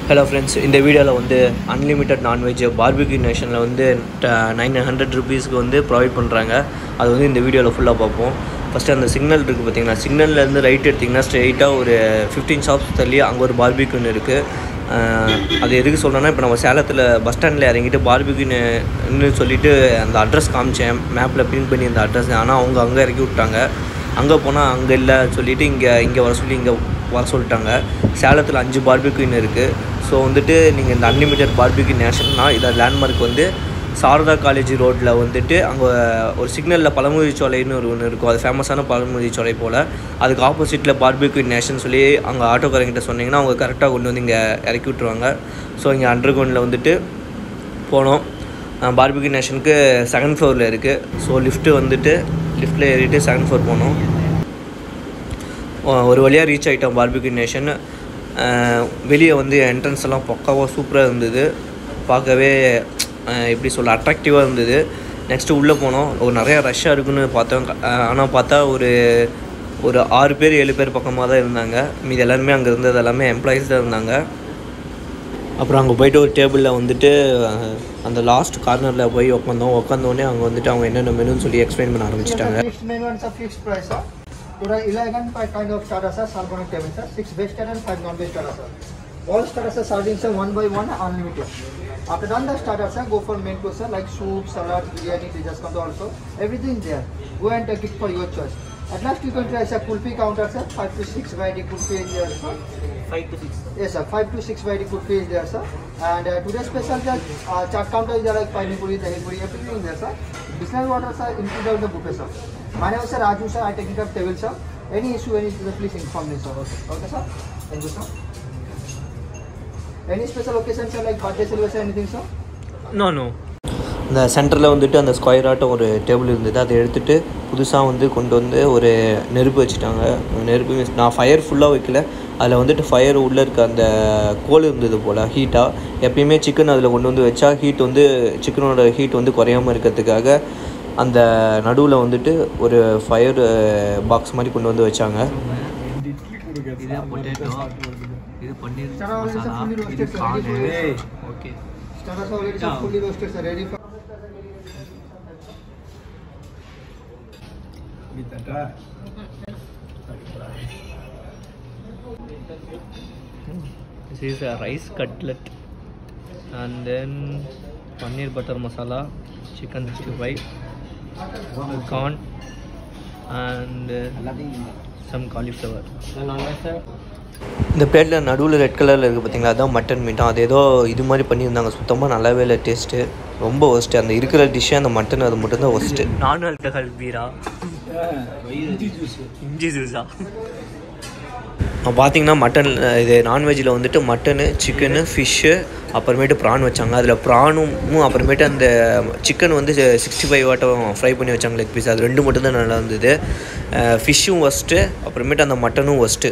Hello friends இந்த வீடியோவில் வந்து அன்லிமிட்டட் நான்வெஜ் பார்பிக்யூ நேஷனில் வந்து நைன் ஹண்ட்ரட் ருபீஸ்க்கு வந்து ப்ரொவைட் பண்ணுறாங்க அது வந்து இந்த வீடியோவில் ஃபுல்லாக பார்ப்போம் ஃபஸ்ட்டு அந்த சிக்னல் இருக்குது பார்த்தீங்கன்னா சிக்னல்லேருந்து ரைட் எடுத்திங்கன்னா ஸ்ட்ரெயிட்டாக ஒரு ஃபிஃப்டீன் ஷாப்ஸ் தள்ளி அங்கே ஒரு பார்பிக்யூன்னு இருக்குது அது எதுக்கு சொல்கிறேன்னா இப்போ நம்ம சேலத்தில் பஸ் ஸ்டாண்டில் இறங்கிட்டு பார்பிக்யூன்னு சொல்லிட்டு அந்த அட்ரஸ் காமிச்சேன் மேப்பில் பின் பண்ணி அந்த அட்ரஸ் ஆனால் அவங்க அங்கே இறக்கி விட்டாங்க அங்கே போனால் அங்கே இல்லை சொல்லிவிட்டு இங்கே இங்கே வர சொல்லி இங்கே வர சொல்லிட்டாங்க சேலத்தில் அஞ்சு பார்பிக்யூன்னு இருக்குது ஸோ வந்துட்டு நீங்கள் இந்த அன்லிமிட்டட் பார்பிக்யூ நேஷன்னா இதை லேண்ட்மார்க் வந்து சாரதா காலேஜ் ரோட்டில் வந்துட்டு அங்கே ஒரு சிக்னலில் பழமுதி சோலைன்னு ஒரு ஒன்று இருக்கும் அது ஃபேமஸான பழமுதி சோலை போல் அதுக்கு ஆப்போசிட்டில் பார்பிக்யூ நேஷன் சொல்லி அங்கே ஆட்டோக்காரங்கிட்ட சொன்னீங்கன்னா அவங்க கரெக்டாக கொண்டு வந்து இங்கே இறக்கி விட்ருவாங்க ஸோ இங்கே அண்டர் கிரவுண்டில் வந்துட்டு போனோம் பார்பிக்யூ நேஷனுக்கு செகண்ட் ஃப்ளோரில் இருக்குது ஸோ லிஃப்ட்டு வந்துட்டு லிஃப்ட்டில் ஏறிட்டு செகண்ட் ஃப்ளோர் போனோம் ஒரு வழியாக ரீச் ஆகிட்டோம் பார்பிக்யூ நேஷன் வெளியே வந்து என்ட்ரன்ஸ் எல்லாம் பக்காவாக சூப்பராக இருந்தது பார்க்கவே எப்படி சொல்ல அட்ராக்டிவாக இருந்தது நெக்ஸ்ட்டு உள்ளே போனோம் ஒரு நிறையா ரஷ்ஷாக இருக்குன்னு பார்த்தோம் ஆனால் பார்த்தா ஒரு ஒரு ஆறு பேர் ஏழு பேர் பக்கமாக தான் இருந்தாங்க மீது எல்லாருமே அங்கே இருந்தது எல்லாமே எம்ப்ளாயீஸ் தான் இருந்தாங்க அப்புறம் அங்கே போயிட்டு ஒரு டேபிளில் வந்துட்டு அந்த லாஸ்ட் கார்னரில் போய் உட்காந்தோம் உட்காந்தோடனே அங்கே வந்துட்டு அவங்க என்னென்ன மெனுன்னு சொல்லி எக்ஸ்பிளைன் பண்ண ஆரம்பிச்சிட்டாங்க Fixed menu and some fixed price, sir. Today 11 five kind of starters, sir. Salmon table, sir. Six veg and five non-veg starters, sir. All starters are serving, sir, one by one, unlimited. After done the starters, sir, go for main course, sir, like soup, salad, biryani, desserts counter also. Everything there. Go and take it for your choice. At last you can try, sir, kulfi counter, sir. Five to six variety kulfi is there, sir. Five to six Yes, sir. Five to six variety kulfi is there, sir. And uh, today's special, sir, uh, chaat counter is there like pani puri, dahi puri, everything there, sir. Biscuit water, sir, included in the buffet, sir. My name is sir Raju, sir. I take care of table, sir. Any issue, any issue, please inform me, sir. Okay, okay sir. Thank you, sir. Any special occasion, sir, like birthday celebration, anything, sir? No no இந்த சென்டரில் வந்துட்டு அந்த square ஆட்டம் ஒரு table இருந்தது அதை எடுத்துகிட்டு புதுசாக வந்து கொண்டு வந்து ஒரு நெருப்பு வச்சுட்டாங்க நெருப்பு means நான் ஃபயர் ஃபுல்லாக வைக்கல அதில் வந்துட்டு ஃபயர் உள்ளே இருக்க அந்த கோல் இருந்தது போல் ஹீட்டாக எப்பயுமே சிக்கன் அதில் கொண்டு வந்து வச்சா ஹீட் வந்து சிக்கனோட ஹீட் வந்து குறையாமல் இருக்கிறதுக்காக அந்த நடுவில் வந்துட்டு ஒரு ஃபயர் பாக்ஸ் மாதிரி கொண்டு வந்து வச்சாங்க இது பொட்டேட்டோ இது paneer Sir, already sir, fully roasted, sir. Ready for you, sir. Okay Starters are already sir, fully roasted, sir. Ready for. This is a rice cutlet and then paneer butter masala, chicken 65, corn and uh, some cauliflower. இந்த பிளேட்டில் நடுவில் red கலரில் இருக்குது பார்த்தீங்களா அதான் mutton midterm அது ஏதோ இது மாதிரி பண்ணியிருந்தாங்க சுத்தமாக நல்லாவே இல்லை டேஸ்ட்டு ரொம்ப ஒஸ்ட்டு அந்த இருக்கிற டிஷ்ஷே அந்த மட்டன் அது மட்டும்தான் ஒஸ்ட்டு நான் ஆல்கஹால் பீரா இஞ்சி ஜூஸா பார்த்தீங்கன்னா மட்டன் இது நான்வெஜ்ஜில் வந்துட்டு மட்டனு சிக்கனு ஃபிஷ்ஷு அப்புறமேட்டு ப்ரான் வச்சாங்க அதில் ப்ரானும் அப்புறமேட்டு அந்த சிக்கன் வந்து சிக்ஸ்டி ஃபைவ் வாட்டம் ஃப்ரை பண்ணி வச்சாங்க லெக் பீஸ் அது ரெண்டு மட்டும் தான் நல்லா இருந்தது ஃபிஷ்ஷும் ஒஸ்ட்டு அப்புறமேட்டு அந்த மட்டனும் ஒஸ்ட்டு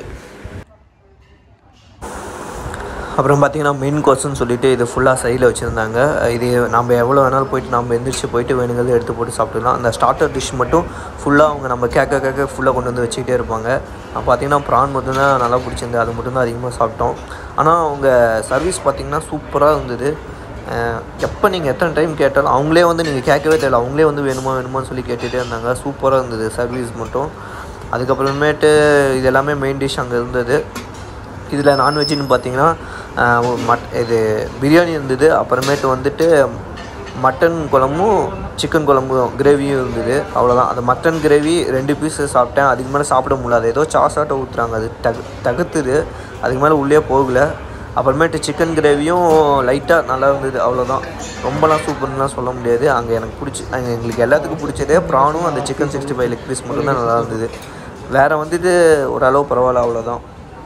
அப்புறம் பார்த்தீங்கன்னா மெயின் கோர்ஸ்னு சொல்லிட்டு இது ஃபுல்லாக சைடில் வச்சுருந்தாங்க இது நம்ம எவ்வளோ வேணாலும் போயிட்டு நம்ம எந்திரிச்சு போயிட்டு வேணுங்கிறது எடுத்து போட்டு சாப்பிட்டுக்கலாம் அந்த ஸ்டார்டர் டிஷ் மட்டும் ஃபுல்லாக அவங்க நம்ம கேட்க கேட்க ஃபுல்லாக கொண்டு வந்து வச்சுக்கிட்டே இருப்பாங்க பார்த்தீங்கன்னா ப்ரான் மட்டும்தான் நல்லா பிடிச்சிருந்தது அது மட்டும்தான் அதிகமாக சாப்பிட்டோம் ஆனால் அவங்க சர்வீஸ் பார்த்திங்கன்னா சூப்பராக இருந்தது எப்போ நீங்கள் எத்தனை டைம் கேட்டாலும் அவங்களே வந்து நீங்கள் கேட்கவே தேவை அவங்களே வந்து வேணுமா வேணுமான்னு சொல்லி கேட்டுகிட்டே இருந்தாங்க சூப்பராக இருந்தது சர்வீஸ் மட்டும் அதுக்கப்புறமேட்டு இது எல்லாமே மெயின் டிஷ் அங்கே இருந்தது இதில் நான்வெஜ்னு பார்த்தீங்கன்னா மட் இது பிரியாணி இருந்தது அப்புறமேட்டு வந்துட்டு மட்டன் குழம்பும் சிக்கன் குழம்பும் கிரேவியும் இருந்தது அவ்வளோதான் அந்த மட்டன் கிரேவி ரெண்டு பீஸ் சாப்பிட்டேன் அதுக்கு மேலே சாப்பிட முடியல ஏதோ சாசாட்டை ஊற்றுறாங்க அது தகு தகுத்துது அதுக்கு மேலே உள்ளே போகல அப்புறமேட்டு சிக்கன் கிரேவியும் லைட்டாக நல்லா இருந்தது அவ்வளோதான் ரொம்பலாம் சூப்பர்லாம் சொல்ல முடியாது அங்கே எனக்கு பிடிச்சி அங்கே எங்களுக்கு எல்லாத்துக்கும் பிடிச்சதே ப்ரானும் அந்த chicken sixty five leg piece மட்டும்தான் நல்லா இருந்தது வேறு வந்துட்டு ஓரளவு பரவாயில்ல அவ்வளோதான்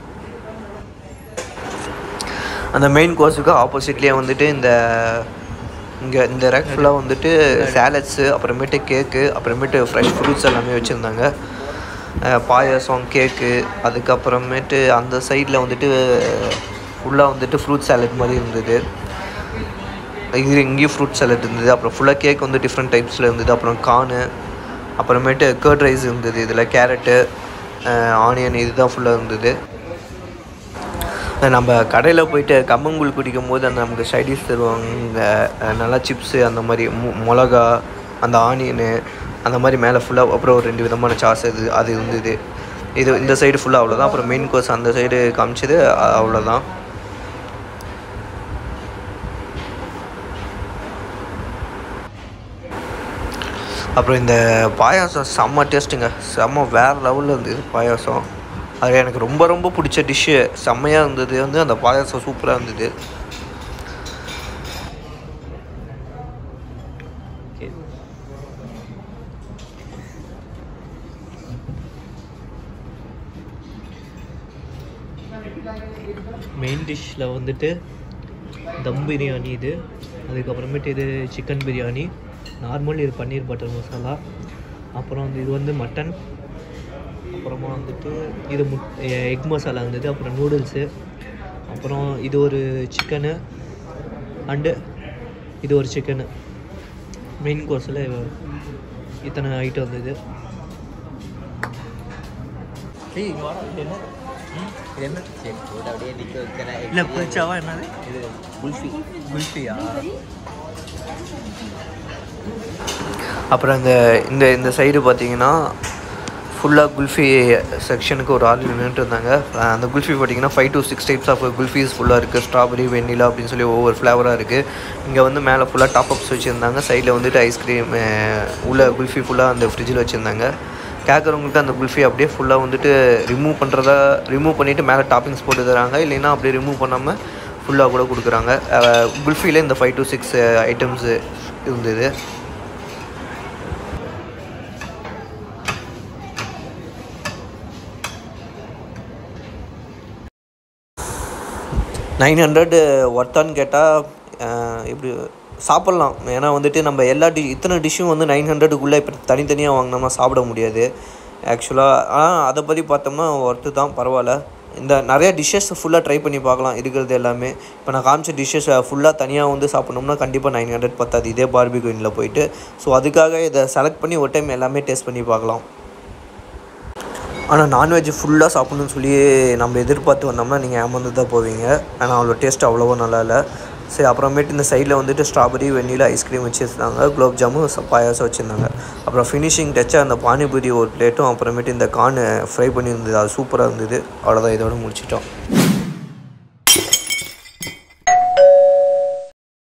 அந்த மெயின் கோர்ஸுக்கு ஆப்போசிட்லேயே வந்துட்டு இந்த இங்கே இந்த ரேக் ஃபுல்லாக வந்துட்டு சேலட்ஸு அப்புறமேட்டு கேக்கு அப்புறமேட்டு ஃப்ரெஷ் ஃப்ரூட்ஸ் எல்லாமே வச்சுருந்தாங்க பாயாசம் கேக்கு அதுக்கப்புறமேட்டு அந்த சைடில் வந்துட்டு ஃபுல்லாக வந்துட்டு ஃப்ரூட் சாலட் மாதிரி இருந்தது இது இங்கேயும் ஃப்ரூட் சாலட் இருந்தது அப்புறம் ஃபுல்லாக கேக் வந்து டிஃப்ரெண்ட் டைப்ஸில் இருந்தது அப்புறம் கார்னு அப்புறமேட்டு கர்ட் ரைஸ் இருந்தது இதில் கேரட்டு ஆனியன் இதுதான் ஃபுல்லாக இருந்தது நம்ம கடையில் போயிட்டு கம்மங்கூழ் குடிக்கும் போது அந்த நமக்கு சைடிஷ் தருவாங்க அஹ் நல்லா சிப்ஸு அந்த மாதிரி மு மிளகா அந்த ஆனியனு அந்த மாதிரி மேலே ஃபுல்லாக அப்புறம் ஒரு ரெண்டு விதமான சாஸ் இது அது இருந்தது இது இந்த சைடு ஃபுல்லாக அவ்வளோதான் அப்புறம் மெயின் கோர்ஸ் அந்த சைடு காமிச்சது அ- அவ்வளோதான் அப்புறம் இந்த பாயாசம் செம்ம டேஸ்ட்டுங்க செம்ம வேறு லெவலில் இருந்தது பாயாசம் அது எனக்கு ரொம்ப ரொம்ப பிடிச்ச டிஷ்ஷு செம்மையாக இருந்தது வந்து அந்த பாயாசம் சூப்பராக இருந்தது மெயின் டிஷ்ஷில் வந்துட்டு தம் பிரியாணி இது அதுக்கப்புறமேட்டு இது சிக்கன் பிரியாணி நார்மல் இது பன்னீர் பட்டர் மசாலா அப்புறம் வந்து இது வந்து மட்டன் அப்புறமா வந்துட்டு இது முட் எக் மசாலா இருந்தது அப்புறம் நூடுல்ஸு அப்புறம் இது ஒரு சிக்கனு அண்டு இது ஒரு சிக்கனு மெயின் கோர்ஸில் இத்தனை ஐட்டம் இருந்தது ஏய் இங்க வாடா இது என்ன ம், இது என்ன சரி போட்டு அப்படியே நிக்க வைக்கிறேன் இல்லை குளிச்சாவா என்னது இது குல்ஃபி குல்ஃபியா அப்புறம் இந்த இந்த இந்த சைடு பார்த்தீங்கன்னா ஃபுல்லாக குல்ஃபி செக்ஷனுக்கு ஒரு ஆள் நின்றுட்டு இருந்தாங்க அஹ் அந்த குல்ஃபி பார்த்தீங்கன்னா five to six types of kulfis ஃபுல்லாக இருக்குது ஸ்ட்ராபெரி வெண்ணிலா அப்படின்னு சொல்லி ஒவ்வொரு ஃப்ளேவராக இருக்குது இங்கே வந்து மேலே ஃபுல்லாக டாப் அப்ஸ் வச்சுருந்தாங்க சைடில் வந்துட்டு ஐஸ்கிரீம் உள்ள குல்ஃபி ஃபுல்லாக அந்த ஃப்ரிட்ஜில் வச்சுருந்தாங்க கேட்குறவங்களுக்கு அந்த குல்ஃபி அப்படியே ஃபுல்லாக வந்துட்டு ரிமூவ் பண்ணுறதா ரிமூவ் பண்ணிவிட்டு மேலே டாப்பிங்ஸ் போட்டு தராங்க இல்லைன்னா அப்படியே ரிமூவ் பண்ணாமல் ஃபுல்லாக கூட கொடுக்குறாங்க குல்ஃபியில் இந்த ஃபைவ் to சிக்ஸ் ஐட்டம்ஸு இருந்தது நைன் ஹண்ட்ரட் ஒர்த்தான்னு கேட்டால் இப்படி சாப்பிட்லாம் ஏன்னா வந்துட்டு நம்ம எல்லா டி இத்தனை டிஷ்ஷும் வந்து நைன் ஹண்ட்ரடுக்குள்ளே இப்போ தனித்தனியாக வாங்கினோம்னா சாப்பிட முடியாது ஆக்சுவலாக ஆனால் அதை பற்றி பார்த்தோம்னா ஒர்த்து தான் பரவாயில்ல இந்த நிறைய டிஷ்ஷஸ் ஃபுல்லாக ட்ரை பண்ணி பார்க்கலாம் இருக்கிறது எல்லாமே இப்போ நான் காமிச்ச டிஷ்ஷஸ் ஃபுல்லாக தனியாக வந்து சாப்பிட்ணோம்னா கண்டிப்பாக நைன் ஹண்ட்ரட் பத்தாது இதே பார்பி கோயினில் போயிட்டு ஸோ அதுக்காக இதை செலக்ட் பண்ணி ஒரு டைம் எல்லாமே டேஸ்ட் பண்ணி பார்க்கலாம் ஆனால் நான்வெஜ் ஃபுல்லாக சாப்பிடணும்னு சொல்லி நம்ம எதிர்பார்த்து வந்தோம்னா நீங்கள் ஏமாந்து தான் போவீங்க ஆனால் அவ்வளோ டேஸ்ட் அவ்வளோவா நல்லா இல்லை சரி அப்புறமேட்டு இந்த சைடில் வந்துட்டு ஸ்ட்ராபெரி வெண்ணிலா ஐஸ்கிரீம் வச்சுருந்தாங்க குலோப் ஜாமுன் ச- பாயாசம் வச்சுருந்தாங்க அப்புறம் ஃபினிஷிங் டச்சாக அந்த பானிபூரி ஒரு பிளேட்டும் அப்புறமேட்டு இந்த கார்னு ஃப்ரை பண்ணியிருந்தது அது சூப்பராக இருந்தது அவ்வளோதான் இதோட முடிச்சிட்டோம்